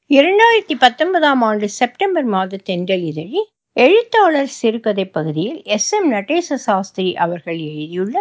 இரண்டாயிரத்தி பத்தொன்பதாம் ஆண்டு செப்டம்பர் மாத தென்றல் இதழில் எழுத்தாளர் சிறுகதை பகுதியில் எஸ் எம் நடேச சாஸ்திரி அவர்கள் எழுதியுள்ள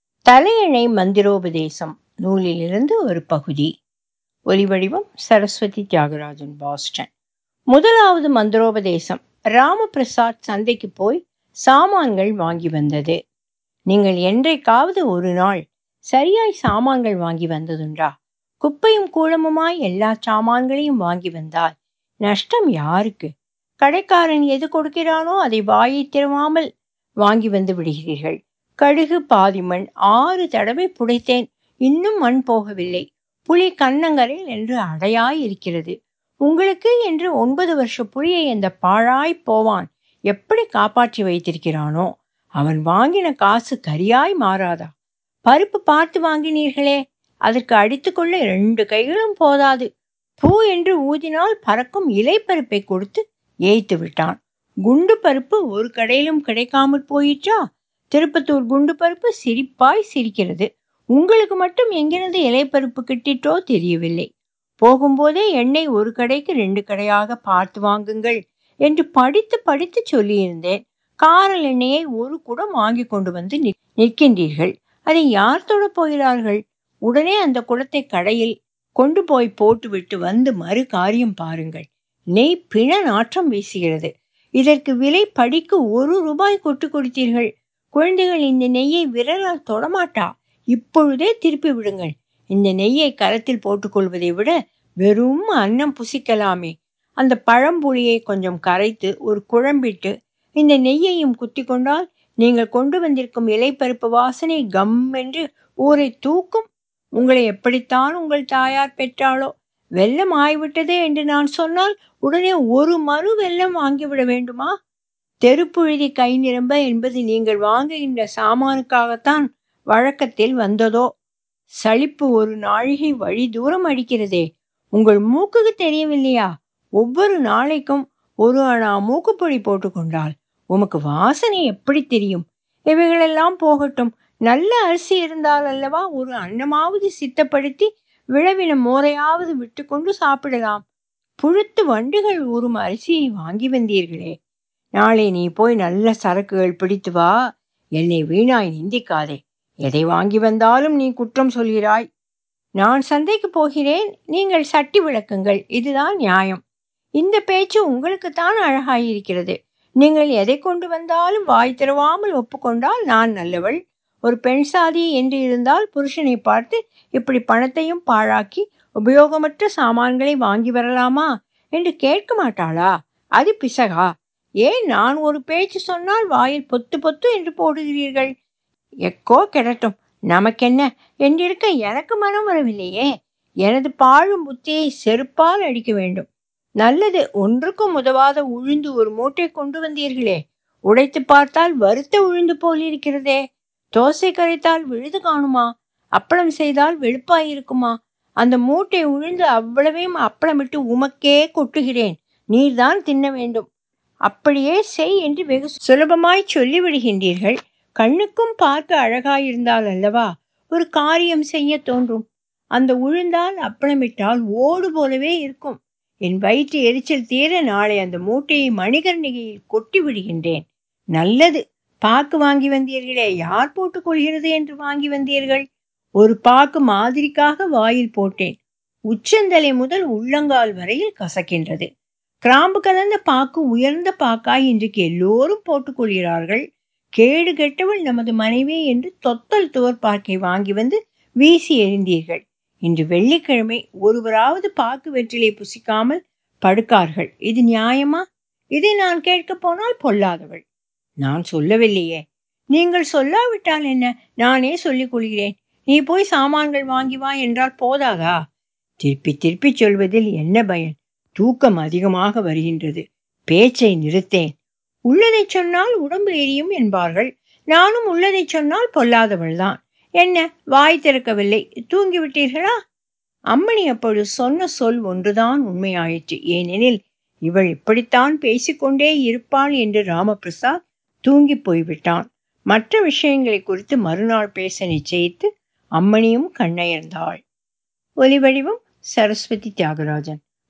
தலையணை மந்திரோபதேசம் நூலிலிருந்து ஒரு பகுதி ஒலிவடிவம் சரஸ்வதி தியாகராஜன் பாஸ்டன் முதலாவது மந்திரோபதேசம் ராமபிரசாத் சந்தைக்கு போய் சாமான்கள் வாங்கி வந்தது நீங்கள் என்றைக்காவது ஒரு நாள் சரியாய் சாமான்கள் வாங்கி வந்ததுண்டா குப்பையும் கூலமுமாய் எல்லா சாமான்களையும் வாங்கி வந்தால் நஷ்டம் யாருக்கு கடைக்காரன் எது கொடுக்கிறானோ அதை வாயை திறவாமல் வாங்கி வந்து விடுகிறீர்கள் கடுகு பாதி மண் ஆறு தடவை புடைத்தேன் இன்னும் மண் போகவில்லை புலி கண்ணங்கரையில் என்று அடையாய் இருக்கிறது உங்களுக்கு என்று ஒன்பது வருஷ புலியை அந்த பாழாய் போவான் எப்படி காப்பாற்றி வைத்திருக்கிறானோ அவன் வாங்கின காசு கரியாய் மாறாதா பருப்பு பார்த்து வாங்கினீர்களே அதற்கு அடித்துக்கொள்ள இரண்டு கைகளும் போதாது பூ என்று ஊதினால் பறக்கும் இலை பருப்பை கொடுத்து ஏய்த்து விட்டான் குண்டு பருப்பு ஒரு கடையிலும் கிடைக்காமற் போயிற்றா திருப்பத்தூர் குண்டு பருப்பு சிரிப்பாய் சிரிக்கிறது உங்களுக்கு மட்டும் எங்கிருந்து இலைப்பருப்பு கிட்டிட்டோ தெரியவில்லை போகும்போதே எண்ணெய் ஒரு கடைக்கு ரெண்டு கடையாக பார்த்து வாங்குங்கள் என்று படித்து படித்து சொல்லியிருந்தேன் காரல் எண்ணெயை ஒரு குடம் வாங்கி கொண்டு வந்து நிற்கின்றீர்கள் அதை யார் தொட போகிறார்கள் உடனே அந்த குடத்தை கடையில் கொண்டு போய் போட்டுவிட்டு வந்து மறு காரியம் பாருங்கள் நெய் பிண நாற்றம் வீசுகிறது இதற்கு விலை படிக்கு ஒரு ரூபாய் கொட்டு கொடுத்தீர்கள் குழந்தைகள் இந்த நெய்யை விரலால் தொடமாட்டா இப்பொழுதே திருப்பி விடுங்கள் இந்த நெய்யை கரத்தில் போட்டுக்கொள்வதை விட வெறும் அன்னம் புசிக்கலாமே அந்த பழம்புளியை கொஞ்சம் கரைத்து ஒரு குழம்பிட்டு இந்த நெய்யையும் குத்தி கொண்டால் நீங்கள் கொண்டு வந்திருக்கும் இலைப்பருப்பு வாசனை கம் என்று ஊரை தூக்கும் உங்களை எப்படித்தான் உங்கள் தாயார் பெற்றாளோ வெள்ளம் ஆய்விட்டதே என்று நான் சொன்னால் உடனே ஒரு மறு வெள்ளம் வாங்கிவிட வேண்டுமா தெருப்புழுதி கை நிரம்ப என்பது நீங்கள் வாங்குகின்ற சாமானுக்காகத்தான் வழக்கத்தில் வந்ததோ சளிப்பு ஒரு நாழிகை வழி தூரம் அடிக்கிறதே உங்கள் மூக்குக்கு தெரியவில்லையா ஒவ்வொரு நாளைக்கும் ஒரு அணா மூக்குப்பொடி போட்டுக்கொண்டால் உமக்கு வாசனை எப்படி தெரியும் இவைகளெல்லாம் போகட்டும் நல்ல அரிசி இருந்தால் அல்லவா ஒரு அன்னமாவது சித்தப்படுத்தி விழவின மோரையாவது விட்டுக்கொண்டு சாப்பிடலாம் புழுத்து வண்டுகள் ஊறும் அரிசியை வாங்கி வந்தீர்களே நாளை நீ போய் நல்ல சரக்குகள் பிடித்து வா என்னை வீணாய் நிந்திக்காதே எதை வாங்கி வந்தாலும் நீ குற்றம் சொல்கிறாய் நான் சந்தைக்கு போகிறேன் நீங்கள் சட்டி விளக்குங்கள் இதுதான் நியாயம் இந்த பேச்சு உங்களுக்குத்தான் அழகாயிருக்கிறது நீங்கள் எதை கொண்டு வந்தாலும் வாய் திறவாமல் ஒப்புக்கொண்டால் நான் நல்லவள் ஒரு பெண் சாதி என்று இருந்தால் புருஷனை பார்த்து இப்படி பணத்தையும் பாழாக்கி உபயோகமற்ற சாமான்களை வாங்கி வரலாமா என்று கேட்க மாட்டாளா அது பிசகா ஏன் நான் ஒரு பேச்சு சொன்னால் வாயில் பொத்து பொத்து என்று போடுகிறீர்கள் எக்கோ கிடட்டும் நமக்கென்ன என்றிருக்க எனக்கு மனம் வரவில்லையே எனது பாழும் புத்தியை செருப்பால் அடிக்க வேண்டும் நல்லது ஒன்றுக்கும் உதவாத உழுந்து ஒரு மூட்டை கொண்டு வந்தீர்களே உடைத்து பார்த்தால் வருத்த உழுந்து போல் இருக்கிறதே தோசை கரைத்தால் விழுது காணுமா அப்பளம் செய்தால் வெளுப்பாயிருக்குமா அந்த மூட்டை உழுந்து அவ்வளவையும் அப்பளமிட்டு உமக்கே கொட்டுகிறேன் நீர்தான் தின்ன வேண்டும் அப்படியே செய் என்று வெகு சுலபமாய் சொல்லிவிடுகின்றீர்கள் கண்ணுக்கும் பார்க்க அழகாயிருந்தால் அல்லவா ஒரு காரியம் செய்ய தோன்றும் அந்த உழுந்தால் அப்பளமிட்டால் ஓடு போலவே இருக்கும் என் வயிற்று எரிச்சல் தீர நாளை அந்த மூட்டையை மணிகர்ணிகையில் கொட்டி விடுகின்றேன் நல்லது பாக்கு வாங்கி வந்தீர்களே யார் போட்டுக் கொள்கிறது என்று வாங்கி வந்தீர்கள் ஒரு பாக்கு மாதிரிக்காக வாயில் போட்டேன் உச்சந்தலை முதல் உள்ளங்கால் வரையில் கசக்கின்றது கிராம்பு கலந்த பாக்கு உயர்ந்த பாக்காய் இன்றைக்கு எல்லோரும் போட்டுக்கொள்கிறார்கள் கேடு கெட்டவள் நமது மனைவி என்று தொத்தல் துவர்பாக்கை வாங்கி வந்து வீசி எறிந்தீர்கள் இன்று வெள்ளிக்கிழமை ஒருவராவது பாக்கு வெற்றிலை புசிக்காமல் படுக்கார்கள் இது நியாயமா இதை நான் கேட்க போனால் பொல்லாதவள் நான் சொல்லவில்லையே நீங்கள் சொல்லாவிட்டால் என்ன நானே சொல்லிக் கொள்கிறேன் நீ போய் சாமான்கள் வாங்கி வா என்றால் போதாதா திருப்பி திருப்பி சொல்வதில் என்ன பயன் தூக்கம் அதிகமாக வருகின்றது பேச்சை நிறுத்தேன் உள்ளதை சொன்னால் உடம்பு எரியும் என்பார்கள் நானும் உள்ளதை சொன்னால் பொல்லாதவள்தான் என்ன வாய் திறக்கவில்லை தூங்கிவிட்டீர்களா அம்மணி அப்பொழுது சொன்ன சொல் ஒன்றுதான் உண்மையாயிற்று ஏனெனில் இவள் இப்படித்தான் பேசிக்கொண்டே இருப்பாள் என்று ராமபிரசாத் தூங்கி போய்விட்டான் மற்ற விஷயங்களை குறித்து மறுநாள் பேச நிச்சயித்து அம்மணியும் கண்ணயர்ந்தாள் ஒலிவடிவம் சரஸ்வதி தியாகராஜன்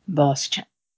பாஸ்டன்